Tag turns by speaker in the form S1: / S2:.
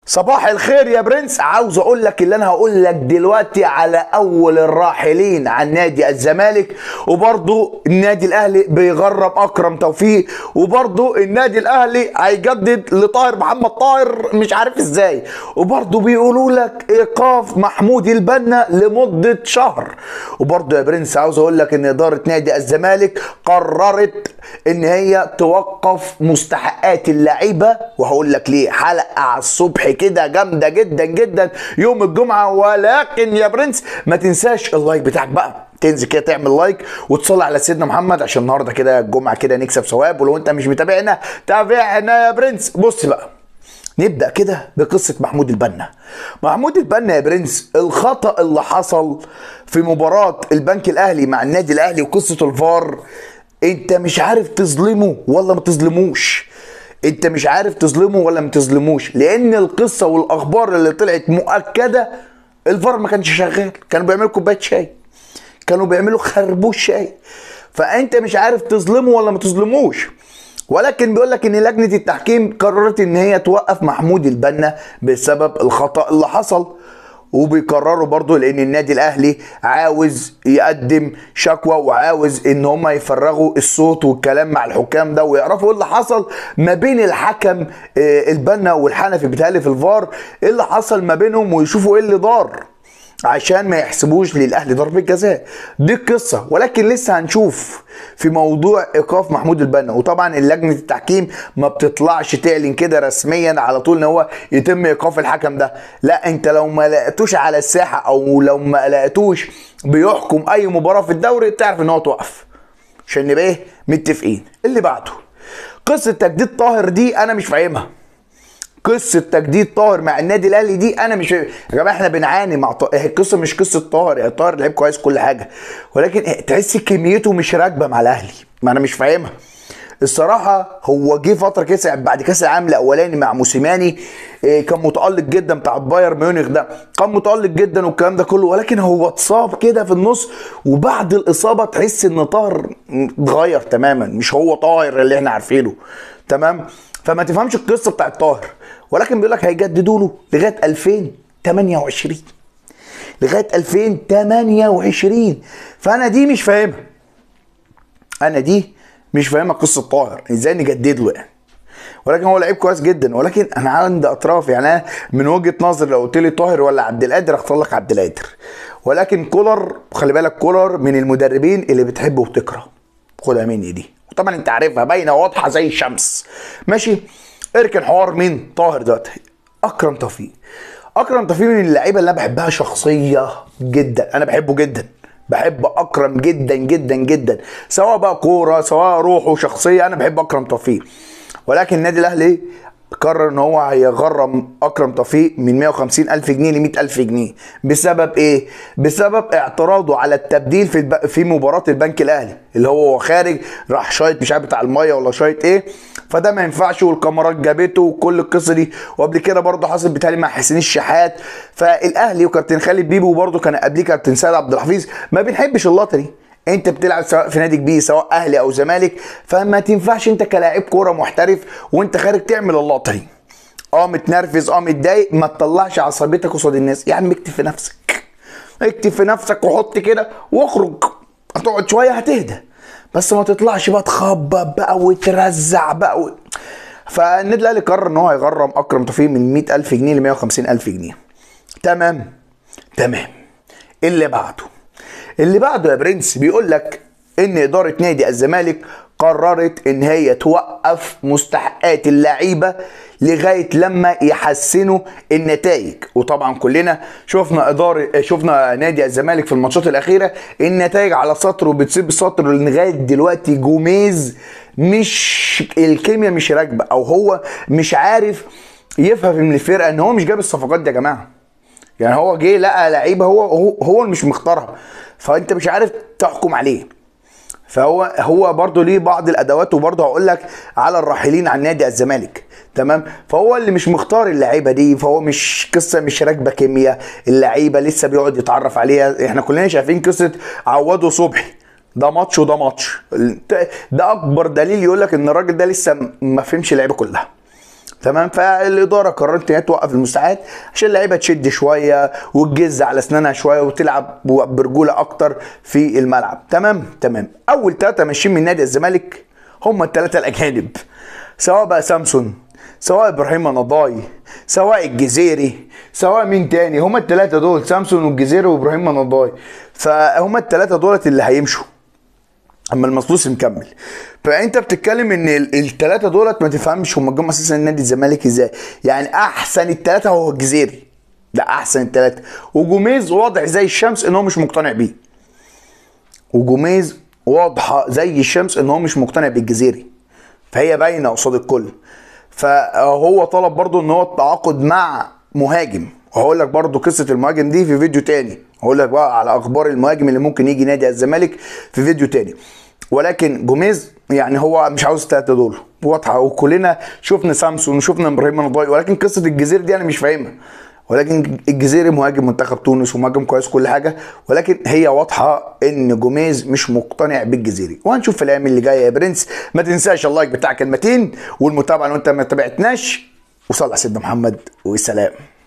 S1: صباح الخير يا برنس عاوز اقول لك اللي انا هقول لك دلوقتي على اول الراحلين عن نادي الزمالك وبرضه النادي الاهلي بيغرب اكرم توفيق وبرضه النادي الاهلي هيجدد لطاهر محمد طاهر مش عارف ازاي وبرضه بيقولوا لك ايقاف محمود البنا لمده شهر وبرضه يا برنس عاوز اقول لك ان اداره نادي الزمالك قررت ان هي توقف مستحقات اللعيبه وهقول لك ليه حلقه على الصبح كده جامده جدا جدا يوم الجمعه ولكن يا برنس ما تنساش اللايك بتاعك بقى تنزل كده تعمل لايك وتصلي على سيدنا محمد عشان النهارده كده الجمعه كده نكسب ثواب ولو انت مش متابعنا تابعنا يا برنس بص بقى نبدا كده بقصه محمود البنا محمود البنا يا برنس الخطا اللي حصل في مباراه البنك الاهلي مع النادي الاهلي وقصه الفار انت مش عارف تظلمه ولا ما تظلموش انت مش عارف تظلمه ولا ما تظلموش لان القصه والاخبار اللي طلعت مؤكده الفار ما كانش شغال كانوا بيعملوا كوبايه شاي كانوا بيعملوا خربوش شاي فانت مش عارف تظلمه ولا ما تظلموش ولكن بيقول لك ان لجنه التحكيم قررت ان هي توقف محمود البنا بسبب الخطا اللي حصل وبيقرروا برضو لان النادي الاهلي عاوز يقدم شكوى وعاوز ان هم يفرغوا الصوت والكلام مع الحكام ده ويعرفوا ايه اللي حصل ما بين الحكم آه، البنا والحنفي بيتهيألي في الفار ايه اللي حصل ما بينهم ويشوفوا ايه اللي دار عشان ما يحسبوش للاهلي ضربه جزاء دي القصه ولكن لسه هنشوف في موضوع ايقاف محمود البنا وطبعا لجنه التحكيم ما بتطلعش تعلن كده رسميا على طول ان هو يتم ايقاف الحكم ده لا انت لو ما لقيتوش على الساحه او لو ما لقيتوش بيحكم اي مباراه في الدوري تعرف ان هو توقف عشان نبقى ايه متفقين اللي بعده قصه تجديد طاهر دي انا مش فاهمها قصه تجديد طاهر مع النادي الاهلي دي انا مش يا جماعه احنا بنعاني مع طاهر هي القصه مش قصه طاهر يعني طاهر لعيب كويس كل حاجه ولكن تحس كميته مش راكبه مع الاهلي ما انا مش فاهمها الصراحة هو جه فترة كده بعد كأس العالم الأولاني مع موسيماني إيه، كان متألق جدا بتاع بايرن ميونخ ده كان متألق جدا والكلام ده كله ولكن هو اتصاب كده في النص وبعد الإصابة تحس إن طاهر اتغير تماما مش هو طاهر اللي احنا عارفينه تمام فما تفهمش القصة بتاعت طاهر ولكن بيقول لك هيجددوا له لغاية 2028 لغاية 2028 فأنا دي مش فاهمها انا دي مش فاهمه قصه طاهر ازاي نجدد له يعني ولكن هو لعيب كويس جدا ولكن انا عندي اطراف يعني انا من وجهه نظري لو قلت لي طاهر ولا عبد القادر اختار لك عبد القادر ولكن كولر خلي بالك كولر من المدربين اللي بتحب وتكره خدها مني دي وطبعا انت عارفها باينه واضحه زي الشمس ماشي اركن حوار مين طاهر دلوقتي اكرم توفيق اكرم توفيق من اللعيبه اللي انا بحبها شخصيه جدا انا بحبه جدا بحب اكرم جدا جدا جدا سواء بقى كوره سواء روحه شخصيه انا بحب اكرم توفيق ولكن النادي الاهلي قرر ان هو هيغرم اكرم توفيق من 150 الف جنيه ل 100 الف جنيه بسبب ايه بسبب اعتراضه على التبديل في الب... في مباراه البنك الاهلي اللي هو خارج راح شايط مش عارف بتاع الميه ولا شايط ايه فده ما ينفعش والكاميرات جابته وكل القصه دي وقبل كده برضه حصل بتالي مع حسين الشحات فالاهلي وكابتن خالد بيبو وبرضه كان قبليه كابتن سيد عبد الحفيظ ما بنحبش اللقطه دي انت بتلعب سواء في نادي كبير سواء اهلي او زمالك فما تنفعش انت كلاعب كوره محترف وانت خارج تعمل اللقطه دي اه متنرفز اه متضايق ما تطلعش عصبيتك قصاد الناس يا عم اكتب في نفسك اكتب في نفسك وحط كده واخرج هتقعد شويه هتهدى بس ما تطلعش بقى تخبط بقى وترزع بقى و... فالنادي الاهلي قرر ان هو هيغرم اكرم توفيق من 100000 جنيه ل 150000 جنيه تمام تمام اللي بعده اللي بعده يا برنس بيقول لك ان اداره نادي الزمالك قررت ان هي توقف مستحقات اللعيبه لغايه لما يحسنوا النتائج وطبعا كلنا شفنا اداره شفنا نادي الزمالك في الماتشات الاخيره النتائج على سطر وبتسيب سطر لغايه دلوقتي جوميز مش الكيمياء مش راكبه او هو مش عارف يفهم من الفرقه ان هو مش جاب الصفقات دي يا جماعه يعني هو جه لقى لعيبه هو هو, هو اللي مش مختارها فانت مش عارف تحكم عليه فهو هو برضه ليه بعض الادوات وبرضه هقول لك على الراحلين عن نادي الزمالك تمام فهو اللي مش مختار اللعيبه دي فهو مش قصه مش راكبه كيمياء اللعيبه لسه بيقعد يتعرف عليها احنا كلنا شايفين قصه عوضه صبحي ده ماتش وده ماتش ده اكبر دليل يقول لك ان الراجل ده لسه ما فهمش اللعيبه كلها تمام فالاداره قررت ان هي توقف المساعدات عشان اللعيبه تشد شويه وتجز على اسنانها شويه وتلعب برجوله اكتر في الملعب تمام تمام اول ثلاثه ماشيين من نادي الزمالك هم الثلاثه الاجانب سواء بقى سامسون سواء ابراهيم نضاي سواء الجزيري سواء مين تاني هما الثلاثه دول سامسون والجزيري وابراهيم نضاي فهما الثلاثه دولت اللي هيمشوا اما المصلوسي مكمل فانت بتتكلم ان الثلاثه دولت ما تفهمش هم جم اساسا نادي الزمالك ازاي يعني احسن الثلاثه هو الجزيري ده احسن الثلاثه وجوميز واضح زي الشمس ان هو مش مقتنع بيه وجوميز واضحه زي الشمس ان هو مش مقتنع بالجزيري فهي باينه قصاد الكل فهو طلب برضو ان هو التعاقد مع مهاجم وهقول لك برضو قصه المهاجم دي في فيديو تاني هقول لك بقى على اخبار المهاجم اللي ممكن يجي نادي الزمالك في فيديو تاني ولكن جوميز يعني هو مش عاوز الثلاثه دول واضحه وكلنا شفنا سامسون وشفنا ابراهيم نضاي ولكن قصه الجزيرة دي انا مش فاهمها ولكن الجزيري مهاجم منتخب تونس ومهاجم كويس كل حاجه ولكن هي واضحه ان جوميز مش مقتنع بالجزيري وهنشوف في الايام اللي جايه يا برنس ما تنساش اللايك بتاعك المتين والمتابعه لو انت ما تابعتناش وصلى على سيدنا محمد والسلام